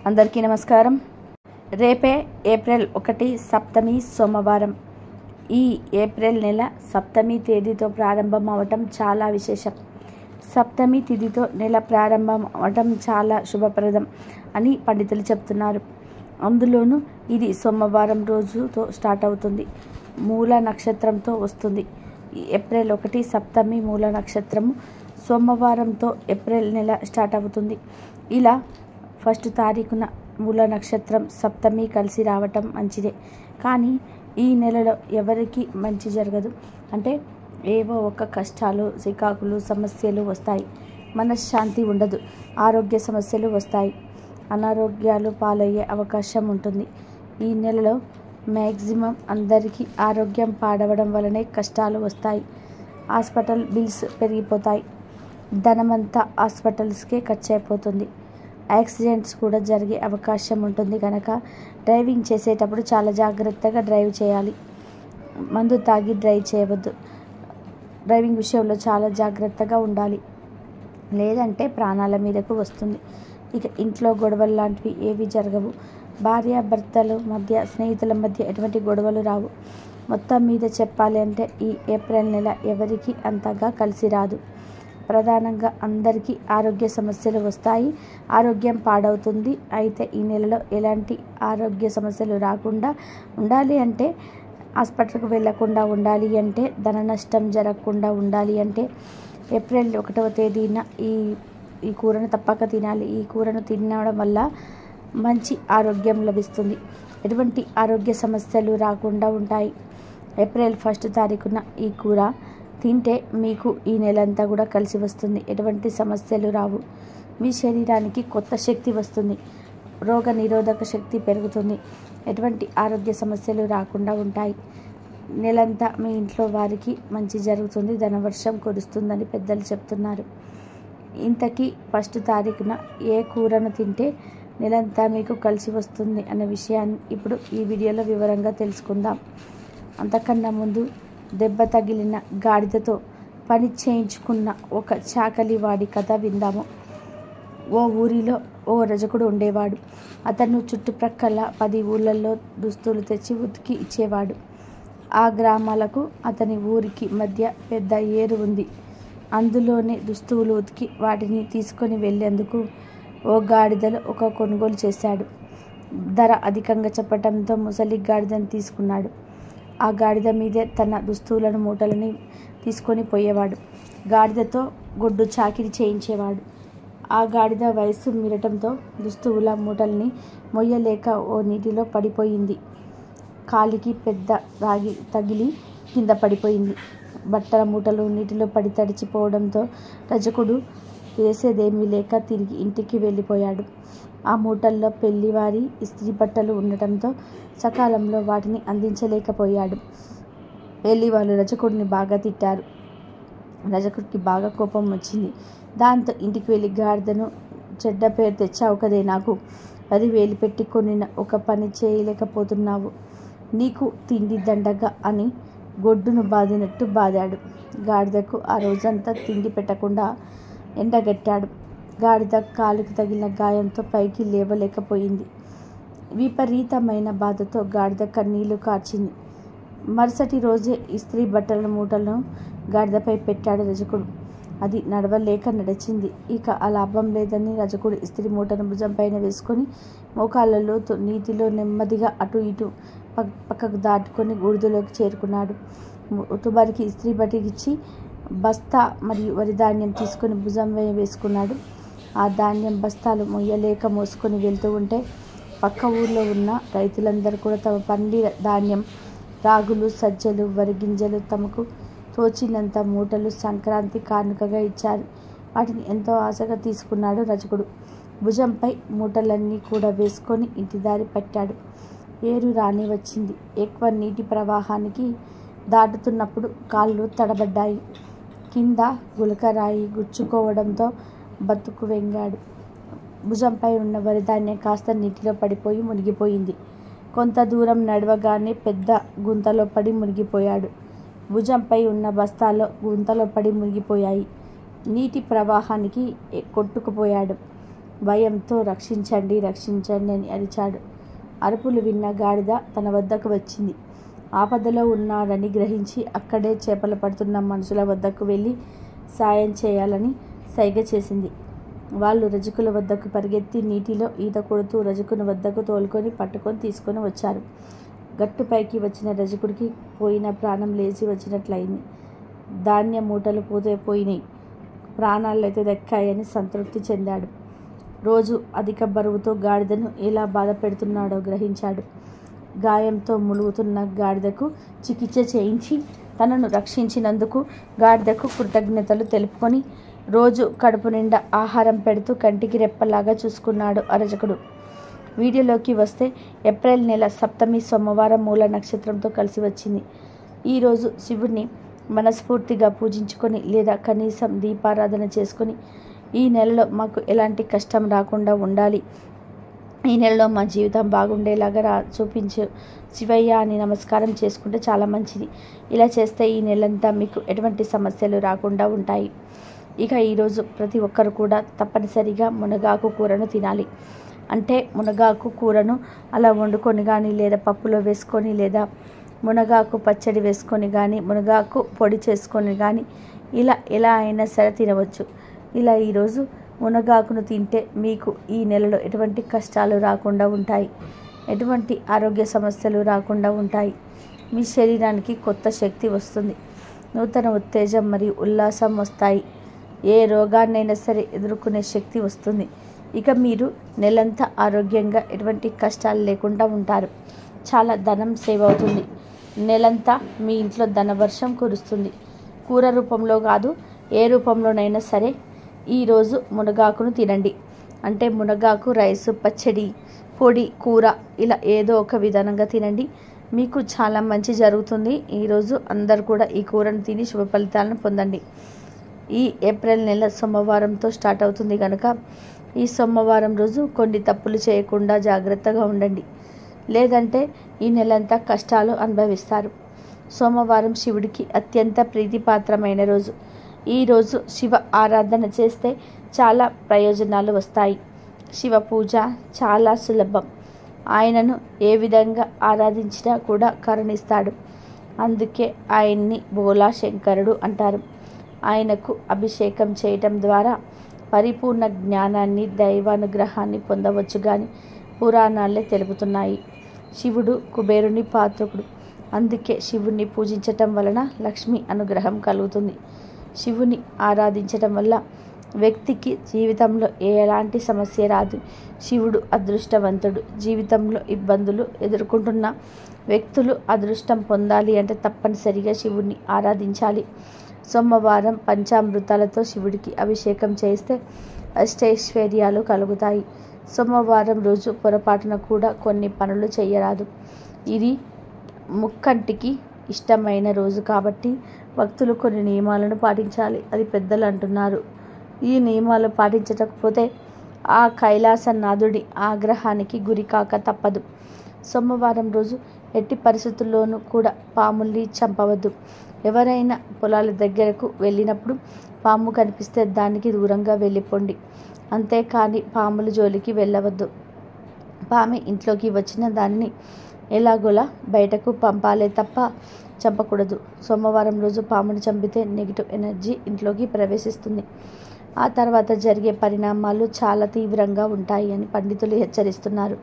అందరికీ నమస్కారం రేపే ఏప్రిల్ ఒకటి సప్తమి సోమవారం ఈ ఏప్రిల్ నెల సప్తమి తేదీతో ప్రారంభం అవటం చాలా విశేషం సప్తమి తిథితో నెల ప్రారంభం అవటం చాలా శుభప్రదం అని పండితులు చెప్తున్నారు అందులోనూ ఇది సోమవారం రోజుతో స్టార్ట్ అవుతుంది మూల నక్షత్రంతో వస్తుంది ఈ ఏప్రిల్ ఒకటి సప్తమి మూల నక్షత్రము సోమవారంతో ఏప్రిల్ నెల స్టార్ట్ అవుతుంది ఇలా ఫస్ట్ తారీఖున మూల నక్షత్రం సప్తమి కలిసి రావటం మంచిదే కానీ ఈ నెలలో ఎవరికి మంచి జరగదు అంటే ఏవో ఒక కష్టాలు చికాకులు సమస్యలు వస్తాయి మనశ్శాంతి ఉండదు ఆరోగ్య సమస్యలు వస్తాయి అనారోగ్యాలు పాలయ్యే అవకాశం ఉంటుంది ఈ నెలలో మ్యాక్సిమం అందరికీ ఆరోగ్యం పాడవడం వలనే కష్టాలు వస్తాయి హాస్పిటల్ బిల్స్ పెరిగిపోతాయి ధనమంతా హాస్పిటల్స్కే ఖర్చు అయిపోతుంది యాక్సిడెంట్స్ కూడా జరిగే అవకాశం ఉంటుంది కనుక డ్రైవింగ్ చేసేటప్పుడు చాలా జాగ్రత్తగా డ్రైవ్ చేయాలి మందు తాగి డ్రైవ్ చేయవద్దు డ్రైవింగ్ విషయంలో చాలా జాగ్రత్తగా ఉండాలి లేదంటే ప్రాణాల మీదకు వస్తుంది ఇక ఇంట్లో గొడవలు లాంటివి ఏవి జరగవు భార్య భర్తల మధ్య స్నేహితుల మధ్య ఎటువంటి గొడవలు రావు మొత్తం మీద చెప్పాలి అంటే ఈ ఏప్రిల్ నెల ఎవరికి అంతగా కలిసి రాదు ప్రధానంగా అందరికీ ఆరోగ్య సమస్యలు వస్తాయి ఆరోగ్యం పాడవుతుంది అయితే ఈ నెలలో ఎలాంటి ఆరోగ్య సమస్యలు రాకుండా ఉండాలి అంటే హాస్పిటల్కి వెళ్ళకుండా ఉండాలి అంటే ధన నష్టం జరగకుండా ఉండాలి అంటే ఏప్రిల్ ఒకటవ తేదీన ఈ ఈ కూరను తప్పక తినాలి ఈ కూరను తినడం వల్ల మంచి ఆరోగ్యం లభిస్తుంది ఎటువంటి ఆరోగ్య సమస్యలు రాకుండా ఉంటాయి ఏప్రిల్ ఫస్ట్ తారీఖున ఈ కూర తింటే మీకు ఈ నెలంతా కూడా కలిసి వస్తుంది ఎటువంటి సమస్యలు రావు మీ శరీరానికి కొత్త శక్తి వస్తుంది రోగ నిరోధక శక్తి పెరుగుతుంది ఎటువంటి ఆరోగ్య సమస్యలు రాకుండా ఉంటాయి నెలంతా మీ ఇంట్లో వారికి మంచి జరుగుతుంది ధనవర్షం కురుస్తుందని పెద్దలు చెప్తున్నారు ఇంతకీ ఫస్ట్ తారీఖున ఏ కూరను తింటే నెలంతా మీకు కలిసి వస్తుంది అనే విషయాన్ని ఇప్పుడు ఈ వీడియోలో వివరంగా తెలుసుకుందాం అంతకన్నా ముందు దెబ్బ తగిలిన గాడిదతో పని చేయించుకున్న ఒక చాకలి వాడి కథ విందాము ఓ ఊరిలో ఓ రజకుడు ఉండేవాడు అతను చుట్టుప్రక్కల పది ఊళ్ళల్లో దుస్తులు తెచ్చి ఉతికి ఇచ్చేవాడు ఆ గ్రామాలకు అతని ఊరికి మధ్య పెద్ద ఏరు ఉంది అందులోనే దుస్తువులు ఉతికి వాటిని తీసుకొని వెళ్ళేందుకు ఓ గాడిదలు ఒక కొనుగోలు చేశాడు ధర అధికంగా చెప్పటంతో ముసలి గాడిదని తీసుకున్నాడు ఆ గాడిద మీదే తన దుస్తువులను మూటలని తీసుకొని పోయేవాడు గాడిదతో గొడ్డు చాకిరి చేయించేవాడు ఆ గాడిద వయస్సు మీరటంతో దుస్తువుల మూటల్ని మొయ్యలేక ఓ నీటిలో పడిపోయింది కాలికి పెద్ద రాగి తగిలి కింద పడిపోయింది బట్టల మూటలు నీటిలో పడి తడిచిపోవడంతో రజకుడు వేసేదేమీ లేక తిరిగి ఇంటికి వెళ్ళిపోయాడు ఆ మూటల్లో పెళ్లివారి ఇస్త్రీ బట్టలు ఉండటంతో సకాలంలో వాటిని అందించలేకపోయాడు వెళ్ళి వాళ్ళు రజకుడిని బాగా తిట్టారు రజకుడికి బాగా కోపం వచ్చింది దాంతో ఇంటికి వెళ్ళి గాడిదను చెడ్డ పేరు తెచ్చావు కదే నాకు పదివేలు పెట్టి కొనిన ఒక పని చేయలేకపోతున్నావు నీకు తిండి దండగా అని గొడ్డును బాదినట్టు బాదాడు గాడిదకు ఆ రోజంతా తిండి పెట్టకుండా ఎండగట్టాడు గాడిద కాలుకి తగిలిన గాయంతో పైకి లేవలేకపోయింది విపరీతమైన బాధతో గాడిద కన్నీళ్లు కార్చింది మరుసటి రోజే ఇస్త్రీ బట్టల మూటలను గాడిదపై పెట్టాడు రజకుడు అది నడవలేక నడిచింది ఇక ఆ లాభం లేదని రజకుడు ఇస్త్రీ మూటను భుజంపైన వేసుకొని మోకాళ్ళలో నీటిలో నెమ్మదిగా అటు ఇటు పక్కకు దాటుకొని గుడిదలోకి చేరుకున్నాడు ఉతుబారికి ఇస్త్రీ బట్టికిచ్చి బస్తా మరియు వరి ధాన్యం తీసుకొని భుజం వేసుకున్నాడు ఆ ధాన్యం బస్తాలు మొయ్యలేక మోసుకొని వెళ్తూ ఉంటే పక్క ఊర్లో ఉన్న రైతులందరూ కూడా తమ పండి ధాన్యం రాగులు సజ్జలు వరి గింజలు తమకు తోచినంత మూటలు సంక్రాంతి కానుకగా ఇచ్చారు వాటిని ఎంతో ఆశగా తీసుకున్నాడు రజకుడు భుజంపై మూటలన్నీ కూడా వేసుకొని ఇంటి దారి పట్టాడు ఏరు రాని వచ్చింది ఎక్కువ నీటి ప్రవాహానికి దాటుతున్నప్పుడు కాళ్ళు తడబడ్డాయి కింద గులకరాయి గుచ్చుకోవడంతో బతుకు వెంగాడు భుజంపై ఉన్న వరిధాన్యం కాస్త నీటిలో పడిపోయి మునిగిపోయింది కొంత దూరం నడవగానే పెద్ద గుంతలో పడి మునిగిపోయాడు భుజంపై ఉన్న బస్తాలో గుంతలో పడి మునిగిపోయాయి నీటి ప్రవాహానికి కొట్టుకుపోయాడు భయంతో రక్షించండి రక్షించండి అని అరిచాడు అరుపులు విన్న గాడిద తన వద్దకు వచ్చింది ఆపదలో ఉన్నాడని గ్రహించి అక్కడే చేపలు పడుతున్న మనుషుల వద్దకు వెళ్ళి సాయం చేయాలని సైగ చేసింది వాళ్ళు రజకుల వద్దకు పరిగెత్తి నీటిలో ఈత కొడుతూ రజకుని వద్దకు తోలుకొని పట్టుకొని తీసుకొని వచ్చారు గట్టుపైకి వచ్చిన రజకుడికి పోయిన ప్రాణం లేచి వచ్చినట్లయింది ధాన్య మూటలు పోతే పోయినాయి ప్రాణాలైతే దక్కాయని సంతృప్తి చెందాడు రోజు అధిక బరువుతో గాడిదను ఎలా బాధ పెడుతున్నాడో గ్రహించాడు గాయంతో ములుగుతున్న గాడిదకు చికిత్స చేయించి తనను రక్షించినందుకు గాడిదకు కృతజ్ఞతలు తెలుపుకొని రోజు కడుపు నిండా ఆహారం పెడుతూ కంటికి రెప్పలాగా చూసుకున్నాడు అరజకుడు వీడియోలోకి వస్తే ఏప్రిల్ నెల సప్తమి సోమవారం మూల నక్షత్రంతో కలిసి వచ్చింది ఈరోజు శివుడిని మనస్ఫూర్తిగా పూజించుకొని లేదా కనీసం దీపారాధన చేసుకొని ఈ నెలలో మాకు ఎలాంటి కష్టం రాకుండా ఉండాలి ఈ నెలలో మా జీవితం బాగుండేలాగా రా చూపించు శివయ్య అని నమస్కారం చేసుకుంటే చాలా మంచిది ఇలా చేస్తే ఈ నెలంతా మీకు ఎటువంటి సమస్యలు రాకుండా ఉంటాయి ఇక ఈరోజు ప్రతి ఒక్కరు కూడా తప్పనిసరిగా మునగాకు కూరను తినాలి అంటే మునగాకు కూరను అలా వండుకొని కానీ లేదా పప్పులో వేసుకొని లేదా మునగాకు పచ్చడి వేసుకొని కానీ మునగాకు పొడి చేసుకొని కానీ ఇలా ఎలా అయినా సరే తినవచ్చు ఇలా ఈరోజు మునగాకును తింటే మీకు ఈ నెలలో ఎటువంటి కష్టాలు రాకుండా ఉంటాయి ఎటువంటి ఆరోగ్య సమస్యలు రాకుండా ఉంటాయి మీ శరీరానికి కొత్త శక్తి వస్తుంది నూతన ఉత్తేజం మరియు ఉల్లాసం వస్తాయి ఏ రోగాన్నైనా సరే ఎదుర్కొనే శక్తి వస్తుంది ఇక మీరు నెలంతా ఆరోగ్యంగా ఎటువంటి కష్టాలు లేకుండా ఉంటారు చాలా ధనం సేవ్ అవుతుంది నెలంతా మీ ఇంట్లో ధనవర్షం కురుస్తుంది కూర రూపంలో కాదు ఏ రూపంలోనైనా సరే ఈరోజు మునగాకును తినండి అంటే మునగాకు రైసు పచ్చడి పొడి కూర ఇలా ఏదో ఒక విధానంగా తినండి మీకు చాలా మంచి జరుగుతుంది ఈరోజు అందరు కూడా ఈ కూరను తిని శుభ ఫలితాలను పొందండి ఈ ఏప్రిల్ నెల సోమవారంతో స్టార్ట్ అవుతుంది కనుక ఈ సోమవారం రోజు కొన్ని తప్పులు చేయకుండా జాగ్రత్తగా ఉండండి లేదంటే ఈ నెలంతా కష్టాలు అనుభవిస్తారు సోమవారం శివుడికి అత్యంత ప్రీతిపాత్రమైన రోజు ఈరోజు శివ ఆరాధన చేస్తే చాలా ప్రయోజనాలు వస్తాయి శివ పూజ చాలా సులభం ఆయనను ఏ విధంగా ఆరాధించినా కూడా కరుణిస్తాడు అందుకే ఆయన్ని బోలా శంకరుడు అంటారు ఆయనకు అభిషేకం చేయటం ద్వారా పరిపూర్ణ జ్ఞానాన్ని దైవానుగ్రహాన్ని పొందవచ్చు కానీ పురాణాలే తెలుపుతున్నాయి శివుడు కుబేరుని పాత్రకుడు అందుకే శివుణ్ణి పూజించటం వలన లక్ష్మి అనుగ్రహం కలుగుతుంది శివుని ఆరాధించటం వల్ల వ్యక్తికి జీవితంలో ఎలాంటి సమస్య రాదు శివుడు అదృష్టవంతుడు జీవితంలో ఇబ్బందులు ఎదుర్కొంటున్న వ్యక్తులు అదృష్టం పొందాలి అంటే తప్పనిసరిగా శివుణ్ణి ఆరాధించాలి సోమవారం పంచామృతాలతో శివుడికి అభిషేకం చేస్తే అష్టైశ్వర్యాలు కలుగుతాయి సోమవారం రోజు పొరపాటున కూడా కొన్ని పనులు చేయరాదు ఇది ముక్కంటికి ఇష్టమైన రోజు కాబట్టి భక్తులు కొన్ని నియమాలను పాటించాలి అది పెద్దలు అంటున్నారు ఈ నియమాలు పాటించకపోతే ఆ కైలాసనాథుడి ఆగ్రహానికి గురి కాక తప్పదు సోమవారం రోజు ఎట్టి పరిస్థితుల్లోనూ కూడా పాముల్ని చంపవద్దు ఎవరైనా పొలాల దగ్గరకు వెళ్ళినప్పుడు పాము కనిపిస్తే దానికి దూరంగా వెళ్ళిపోండి అంతేకాని పాముల జోలికి వెళ్ళవద్దు పాము ఇంట్లోకి వచ్చిన దానిని ఎలాగోలా బయటకు పంపాలే తప్ప చంపకూడదు సోమవారం రోజు పామును చంపితే నెగిటివ్ ఎనర్జీ ఇంట్లోకి ప్రవేశిస్తుంది ఆ తర్వాత జరిగే పరిణామాలు చాలా తీవ్రంగా ఉంటాయి అని పండితులు హెచ్చరిస్తున్నారు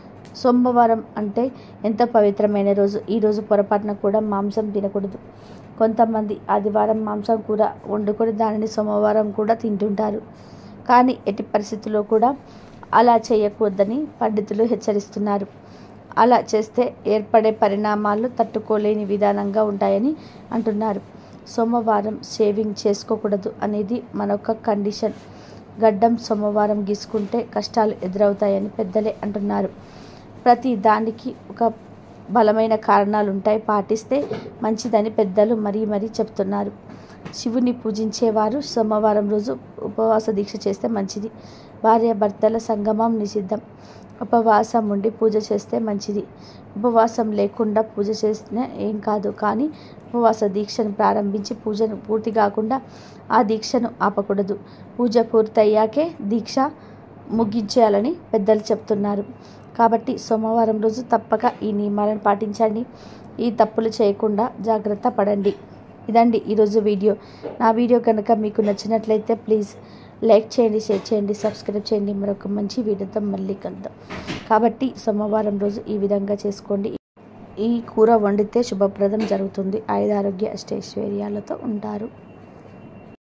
సోమవారం అంటే ఎంత పవిత్రమైన రోజు ఈ రోజు పొరపాటున కూడా మాంసం తినకూడదు కొంతమంది ఆదివారం మాంసం కూర వండుకొని దానిని సోమవారం కూడా తింటుంటారు కానీ ఎట్టి పరిస్థితుల్లో కూడా అలా చేయకూడదని పండితులు హెచ్చరిస్తున్నారు అలా చేస్తే ఏర్పడే పరిణామాలు తట్టుకోలేని విధానంగా ఉంటాయని అంటున్నారు సోమవారం షేవింగ్ చేసుకోకూడదు అనేది మనొక కండిషన్ గడ్డం సోమవారం గీసుకుంటే కష్టాలు ఎదురవుతాయని పెద్దలే అంటున్నారు ప్రతి దానికి ఒక బలమైన కారణాలు ఉంటాయి పాటిస్తే మంచిదని పెద్దలు మరీ మరీ చెప్తున్నారు శివుని పూజించేవారు సోమవారం రోజు ఉపవాస దీక్ష చేస్తే మంచిది భార్యాభర్తల సంగమం నిషిద్ధం ఉపవాసం ఉండి పూజ చేస్తే మంచిది ఉపవాసం లేకుండా పూజ చేసినా ఏం కాదు కానీ ఉపవాస దీక్షను ప్రారంభించి పూజను పూర్తి కాకుండా ఆ దీక్షను ఆపకూడదు పూజ పూర్తయ్యాకే దీక్ష ముగించేయాలని పెద్దలు చెప్తున్నారు కాబట్టి సోమవారం రోజు తప్పక ఈ నియమాలను పాటించండి ఈ తప్పులు చేయకుండా జాగ్రత్త పడండి ఇదండి ఈరోజు వీడియో నా వీడియో కనుక మీకు నచ్చినట్లయితే ప్లీజ్ లైక్ చేయండి షేర్ చేయండి సబ్స్క్రైబ్ చేయండి మరొక మంచి వీడియోతో మళ్ళీ కలుద్దాం కాబట్టి సోమవారం రోజు ఈ విధంగా చేసుకోండి ఈ కూర వండితే శుభప్రదం జరుగుతుంది ఆయుధారోగ్య అష్టైశ్వర్యాలతో ఉంటారు